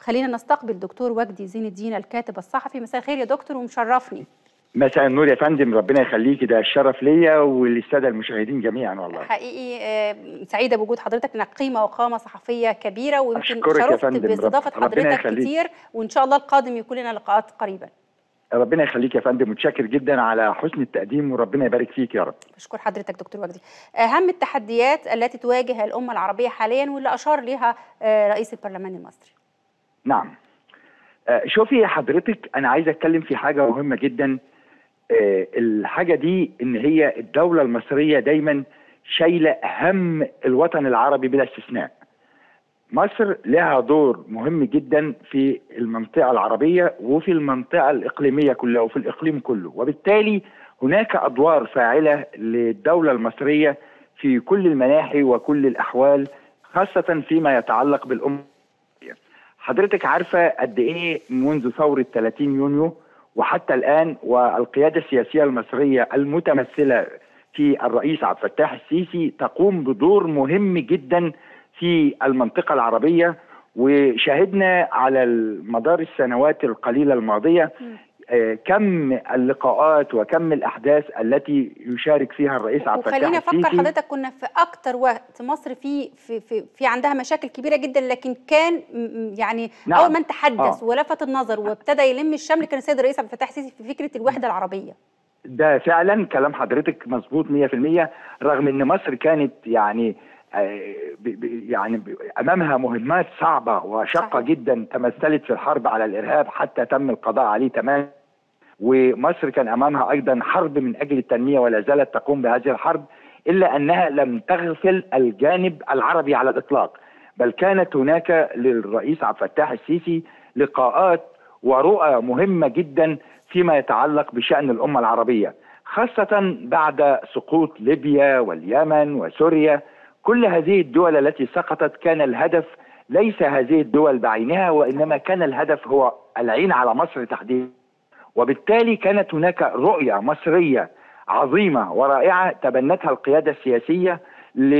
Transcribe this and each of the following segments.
خلينا نستقبل دكتور وجدي زين الدين الكاتب الصحفي مساء الخير يا دكتور ومشرفني مساء النور يا فندم ربنا يخليكي ده الشرف ليا وللساده المشاهدين جميعا والله حقيقي آه، سعيده بوجود حضرتك انك قيمه وقامه صحفيه كبيره ويمكن أشكرك يا شرفت فندم. باستضافه رب- ربنا حضرتك يخليك. كتير وان شاء الله القادم يكون لنا لقاءات قريبا ربنا يخليك يا فندم متشكر جدا على حسن التقديم وربنا يبارك فيك يا رب بشكر حضرتك دكتور وجدي اهم التحديات التي تواجه الامه العربيه حاليا واللي اشار لها آه، رئيس البرلمان المصري نعم آه، شوفي حضرتك انا عايز اتكلم في حاجه مهمه جدا آه، الحاجه دي ان هي الدوله المصريه دايما شايله هم الوطن العربي بلا استثناء مصر لها دور مهم جدا في المنطقه العربيه وفي المنطقه الاقليميه كلها وفي الاقليم كله وبالتالي هناك ادوار فاعله للدوله المصريه في كل المناحي وكل الاحوال خاصه فيما يتعلق بالامه حضرتك عارفه قد ايه منذ ثوره 30 يونيو وحتى الان والقياده السياسيه المصريه المتمثله في الرئيس عبد الفتاح السيسي تقوم بدور مهم جدا في المنطقه العربيه وشاهدنا على مدار السنوات القليله الماضيه آه، كم اللقاءات وكم الاحداث التي يشارك فيها الرئيس عبد الفتاح وخلينا افكر السيسي حضرتك كنا في اكتر وقت مصر في في في, في عندها مشاكل كبيره جدا لكن كان م- م- يعني نعم. اول من تحدث آه. ولفت النظر وابتدى يلم الشمل كان السيد الرئيس عبد الفتاح السيسي في فكره الوحده العربيه ده فعلا كلام حضرتك مظبوط 100% رغم ان مصر كانت يعني آه، ب- ب- يعني ب- امامها مهمات صعبه وشاقه صحيح. جدا تمثلت في الحرب على الارهاب حتى تم القضاء عليه تماما ومصر كان امامها ايضا حرب من اجل التنميه ولا زالت تقوم بهذه الحرب الا انها لم تغفل الجانب العربي على الاطلاق بل كانت هناك للرئيس عبد الفتاح السيسي لقاءات ورؤى مهمه جدا فيما يتعلق بشان الامه العربيه خاصه بعد سقوط ليبيا واليمن وسوريا كل هذه الدول التي سقطت كان الهدف ليس هذه الدول بعينها وانما كان الهدف هو العين على مصر تحديدا وبالتالي كانت هناك رؤيه مصريه عظيمه ورائعه تبنتها القياده السياسيه ل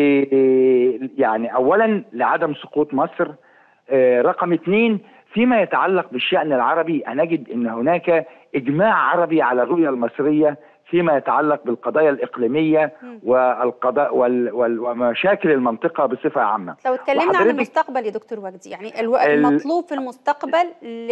يعني اولا لعدم سقوط مصر آه، رقم اثنين فيما يتعلق بالشان العربي هنجد ان هناك اجماع عربي على الرؤيه المصريه فيما يتعلق بالقضايا الاقليميه مم. والقضاء وال وال ومشاكل المنطقه بصفه عامه لو اتكلمنا عن وحضرتك- المستقبل يا دكتور وجدي يعني الو... ال- المطلوب في المستقبل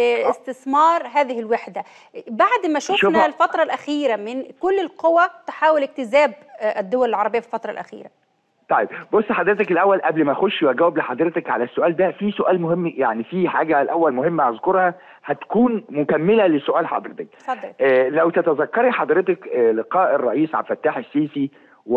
لاستثمار هذه الوحده بعد ما شفنا شوفها- الفتره الاخيره من كل القوى تحاول اجتذاب آه، الدول العربيه في الفتره الاخيره طيب بص حضرتك الاول قبل ما اخش واجاوب لحضرتك على السؤال ده في سؤال مهم يعني في حاجه الاول مهمه اذكرها هتكون مكمله لسؤال حضرتك اتفضل آه، لو تتذكري حضرتك آه، لقاء الرئيس عبد الفتاح السيسي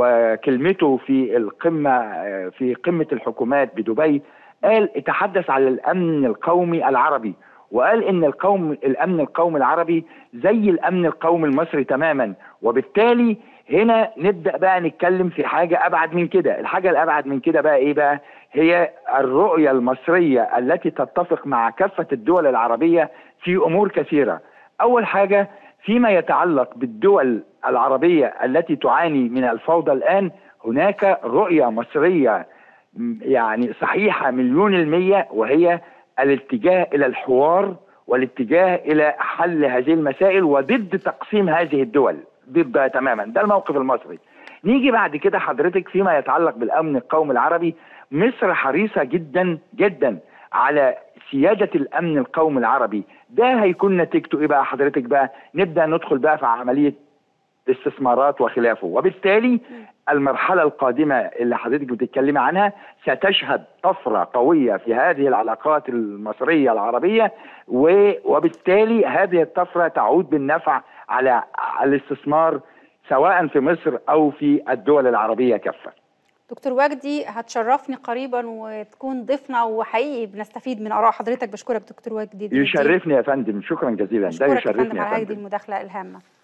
وكلمته في القمه آه، في قمه الحكومات بدبي قال تحدث على الامن القومي العربي وقال ان القوم الامن القومي العربي زي الامن القومي المصري تماما وبالتالي هنا نبدا بقى نتكلم في حاجه ابعد من كده الحاجه الابعد من كده بقى ايه بقى هي الرؤيه المصريه التي تتفق مع كافه الدول العربيه في امور كثيره اول حاجه فيما يتعلق بالدول العربيه التي تعاني من الفوضى الان هناك رؤيه مصريه م- يعني صحيحه مليون الميه وهي الاتجاه الى الحوار والاتجاه الى حل هذه المسائل وضد تقسيم هذه الدول ضدها تماما ده الموقف المصري نيجي بعد كده حضرتك فيما يتعلق بالامن القومي العربي مصر حريصه جدا جدا على سياده الامن القومي العربي ده هيكون نتيجته ايه بقى حضرتك بقى نبدا ندخل بقى في عمليه استثمارات وخلافه وبالتالي المرحله القادمه اللي حضرتك بتتكلمي عنها ستشهد طفره قويه في هذه العلاقات المصريه العربيه و- وبالتالي هذه الطفره تعود بالنفع على الاستثمار سواء في مصر او في الدول العربيه كافه دكتور وجدي هتشرفني قريبا وتكون ضيفنا وحقيقي بنستفيد من اراء حضرتك بشكرك دكتور وجدي دين الدين. يشرفني يا فندم شكرا جزيلا ده بشكرك يا يشرفني فندم يا على هذه فندم المداخله الهامه